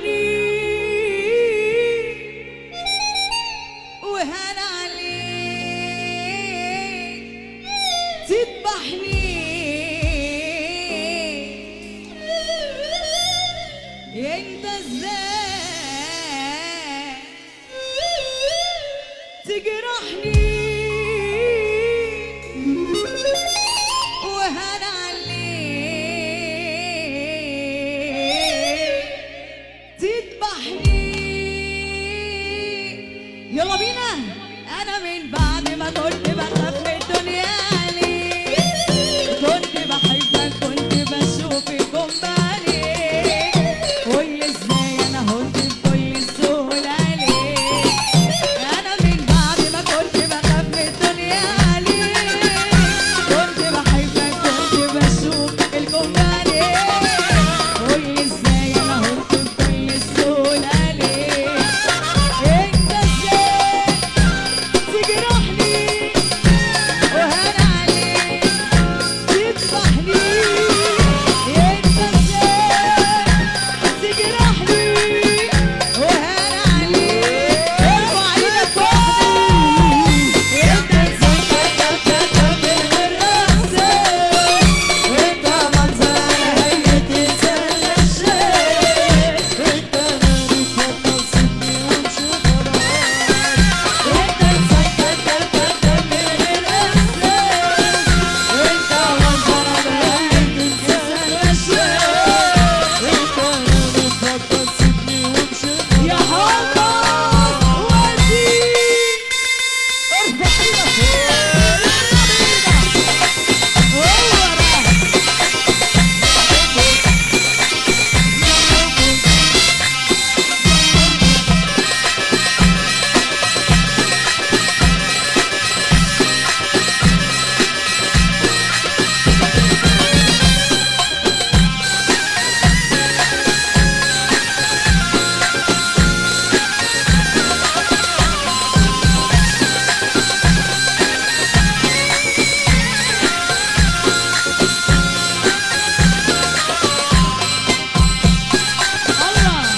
تجرحني وهان عليك تذبحني انت ازاي تجرحني وهان عليك تذبحني يلا بينا انا من بعد ما كنت بخاف من الدنيا عليك كنت بحبك كنت بشوفكم عليك قول ازاي انا هنت بكل السهولة عليك انا من بعد ما كنت بخاف من الدنيا عليك كنت بحبك كنت بشوف الكم عليك قول ازاي انا هنت بكل السهولة عليك انت ازاي تجرحني وهان عليك تذبحني انت ازاي تجرحني وهان عليك ارفع ايدك وحدي انت ازاي تكتب من غير راسك وانت منظر هيئة انسان نشاش انت مالك اتفضل سيبني وامشي خلاص انت ازاي تكتب من غير راسك وانت منظر هيئة انسان نشاش انت مالك اتفضل سيبني وامشي يا حافظ ودي ارفع ايدك هو ده الله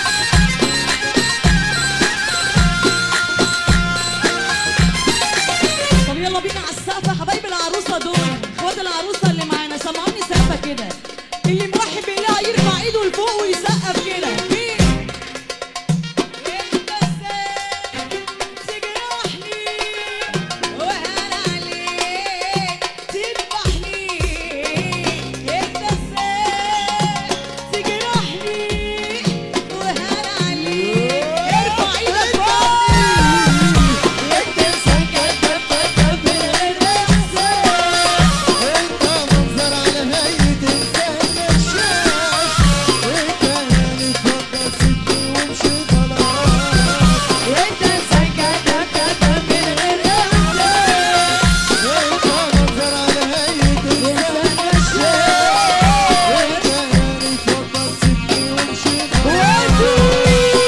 طب يلا بينا على السقف يا حبايب العروسه دول اخوات العروسه اللي معانا سمعوني سقفه كده اللي مرحب بالله يرفع ايده لفوق ويسقف كده مين انت ازاي تجرحني وهان عليك تذبحني انت ازاي تجرحني وهان عليك ارفع ايدك فوق انت ازاي كتبت من غير احساس انت منظر على هيئة انسان نشاش انت مالك اتفضل سيبني وامشي خلاص انت ازاي كتبت من غير احساس انت منظر على هيئة انسان انسان انت مالك اتفضل سيبني وامشي خلاص ودي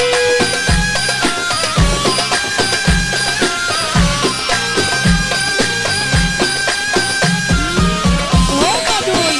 هما دول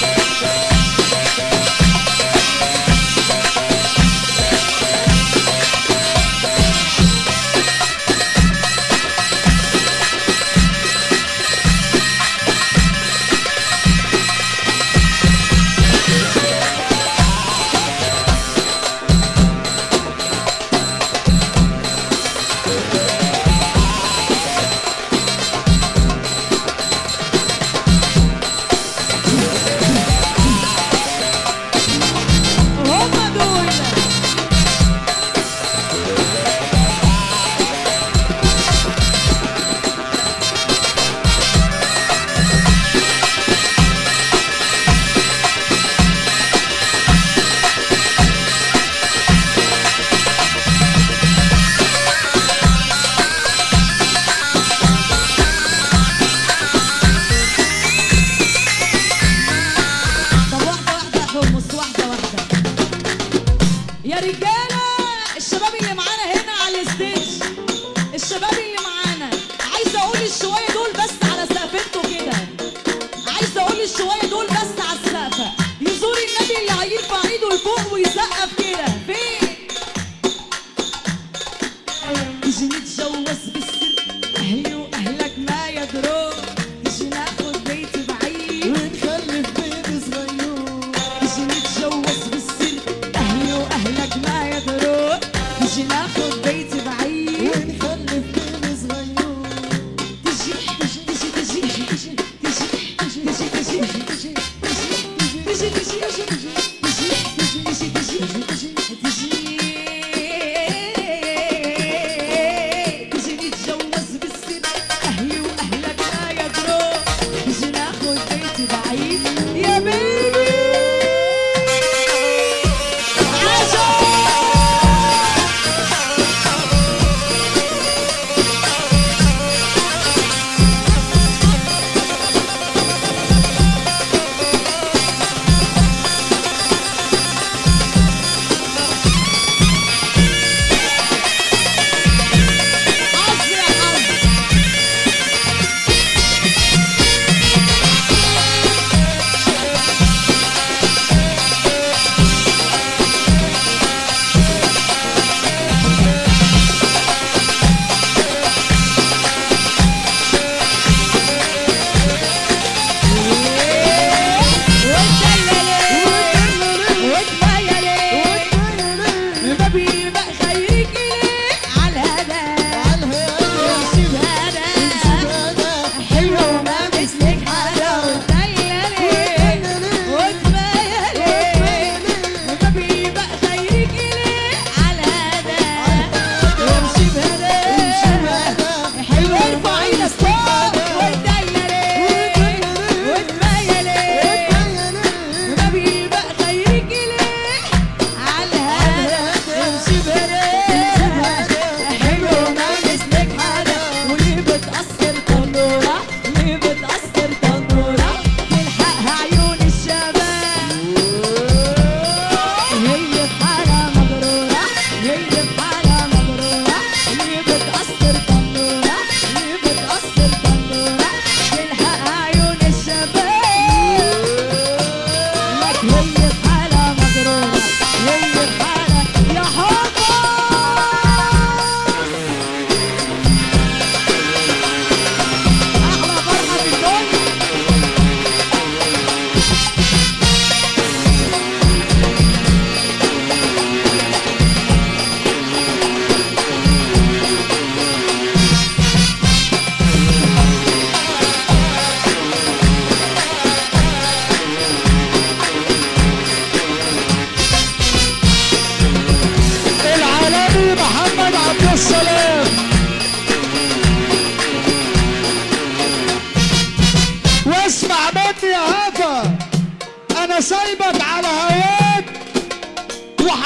هما دول طب واحدة واحدة يا حمص واحدة واحدة يا رجالة الشباب اللي معانا هنا على الستيج الشباب اللي معانا عايزة اقول الشوية دول بس على سقفته كده عايزة اقول الشوية دول بس على السقفة يزور النبي اللي هيرفع ايده لفوق ويسقف كده فين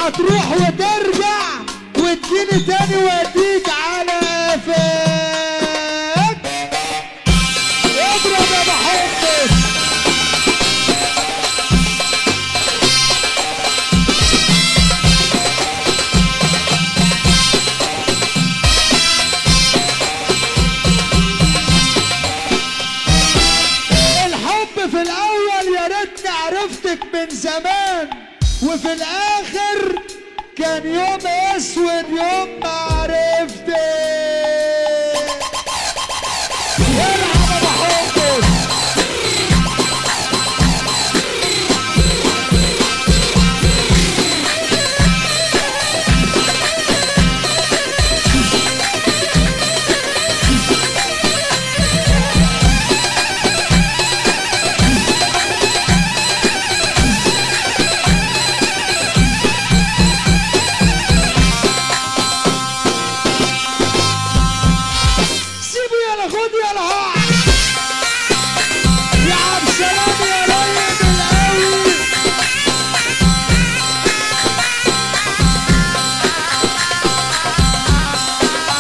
هتروح وترجع وتجيني تاني واديك على قفاك اضرب يا محمد الحب في الاول يا ريتني عرفتك من زمان وفي الاخر كان يوم اسود يوم ما